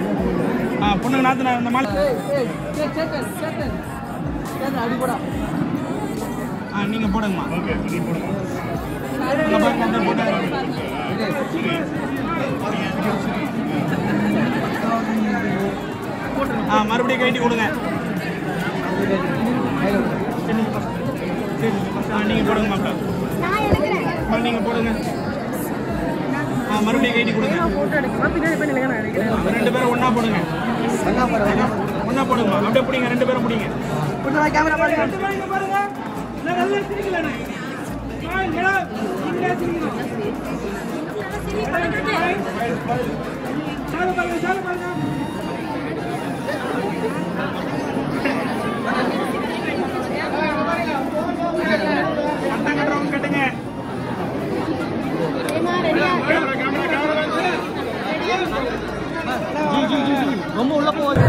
ஆ பொண்ணுங்க நாத்து இந்த மாலை ஆ நீங்க போடுங்கம்மா இங்க பாருங்க, அந்த போட்டு. ஆ மறுபடியும் கைட்டி கொடுங்க ஆ நீங்க போடுங்க மாப்பிள்ள அம்மா, நீங்க போடுங்க ஆ மறுபடியும் கைட்டி கொடுங்க ரெண்டு பேரும் ஒண்ணா போடுங்க ஒண்ணா போடுங்க அப்படியே பிடிங்க ரெண்டு பேரும் பிடிங்க கேமரா பாருங்க ரெண்டு பேரும் இங்க பாருங்க நான் நல்லா சிரிக்கலண்ணே. ஆ, இங்கடா, இங்க சிரிக்கணும். சாலை பாருங்க, சாலை பாருங்க. பட்டம் கட்டுறவங்க கட்டுங்க. ரொம்ப உள்ள போகுது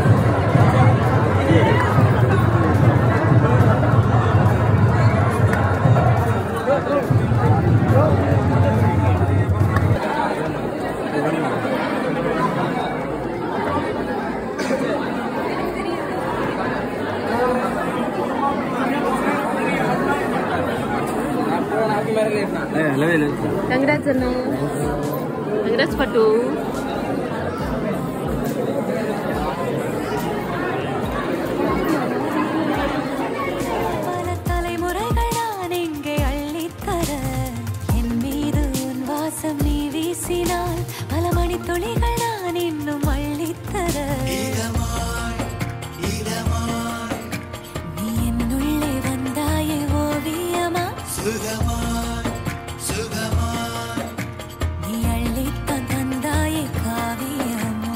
Congrats, Anu. Congrats, Patu. பல தலைமுறைகள் நான் இங்கே அள்ளித்தர என் மீது உன் வாசம் நீ வீசினால் பல மணி துளிகள் நான் இன்னும் அள்ளித்தர நீ என்னுள்ளே வந்தாயே ஓவியமா நீ அள்ளித்தான் தந்தாயே காவியமா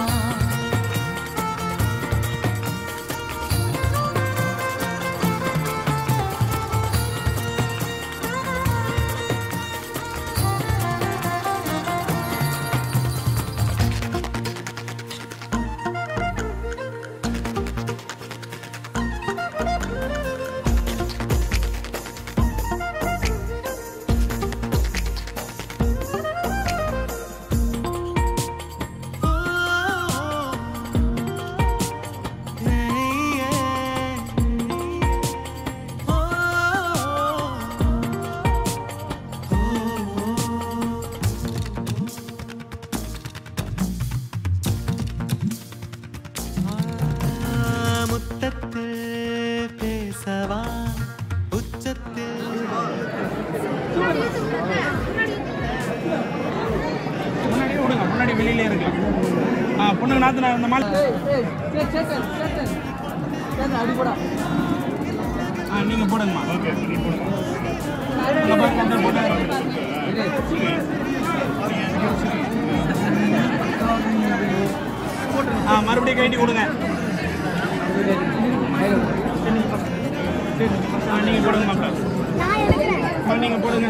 முத்தத்தில் பேசவா உச்சத்தில் முன்னாடியே விடுங்க முன்னாடி வெளியில இருக்கலாம் ஆ பொண்ணுங்க நாத்து இந்த மாலை அடிப்படா ஆ நீங்க போடுங்கம்மா இங்க பாருங்க, அந்த போட்டு. ஆ மறுபடியும் கைட்டி கொடுங்க ஆ நீங்க போடுங்க மாப்பிள்ள ஆ நீங்க போடுங்க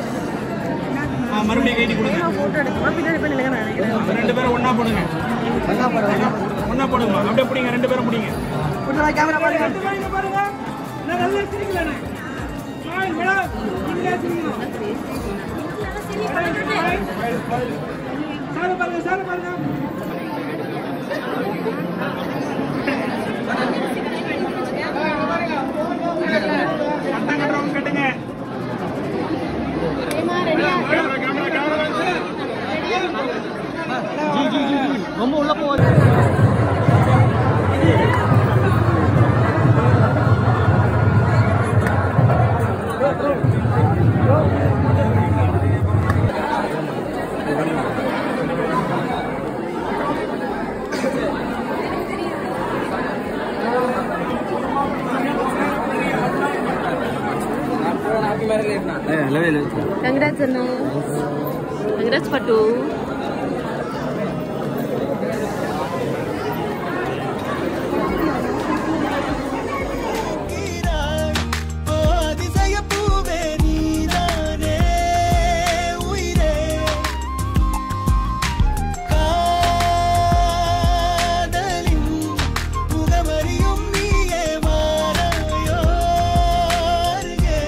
ஆ மறுபடியும் கைட்டி கொடுங்க ரெண்டு பேரும் ஒண்ணா போடுங்க ஒண்ணா போடுங்க அப்படியே பிடிங்க ரெண்டு பேரும் பிடிங்க கேமரா பாருங்க ரெண்டு பேரும் இங்க பாருங்க நான் நல்லா சிரிக்கலண்ணே. ஆ, இங்கடா, இங்க சிரிக்கணும். சாலை பாருங்க சாலை பாருங்க பட்டம் கட்டுறவங்க கட்டுங்க ரொம்ப உள்ள போகுது Congrats, Anu. Congrats, Patu. அதிசய பூவே நீதானே உயிரே காதலின் முகமறியும் நீயே மாறாயோ அருகே.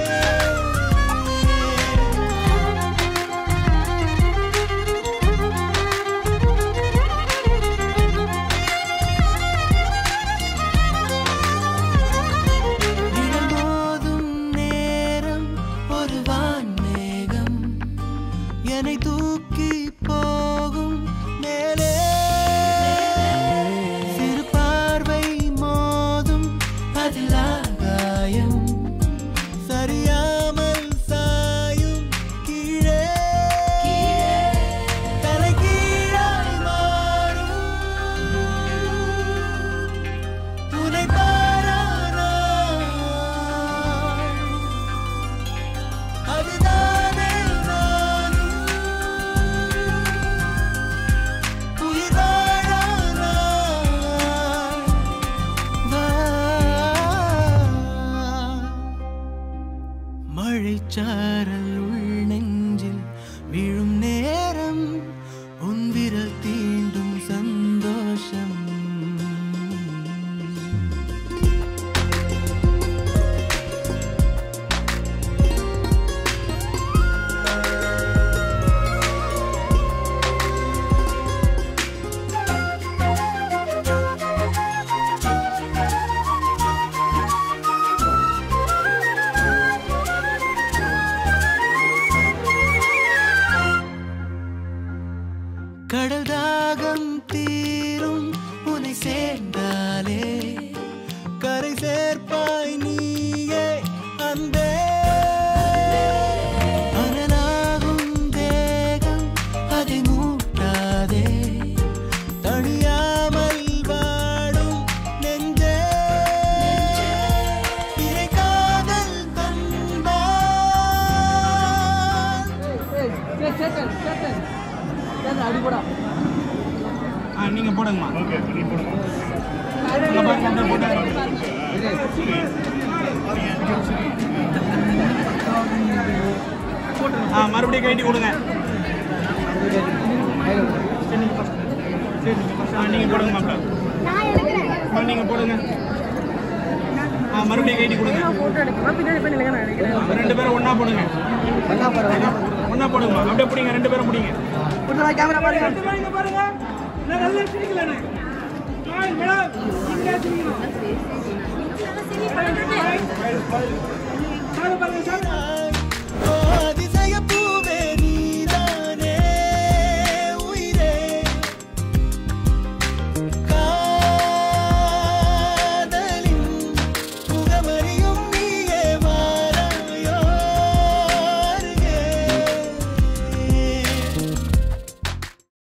ஆ நீங்க போடுங்கம்மா இங்க பாருங்க, அப்படியே போட்டு. ஆ மறுபடியும் கைட்டி கொடுங்க ஆ நீங்க போடுங்க மாப்பிள்ள ஆ, நீங்க போடுங்க ஆ மறுபடியும் கைட்டி கொடுங்க ரெண்டு பேரும் ஒண்ணா போடுங்க ஒண்ணா போடுங்கம்மா அப்படியே பிடிங்க ரெண்டு பேரும் பிடிங்க கொடுத்துடா கேமரா பாருங்க ரெண்டு பேரும் இங்க பாருங்க நான் நல்லா சிரிக்கலண்ணே ஆ, மேடம் இங்க சிரிக்கணும் பாருங்க பாருங்க சார்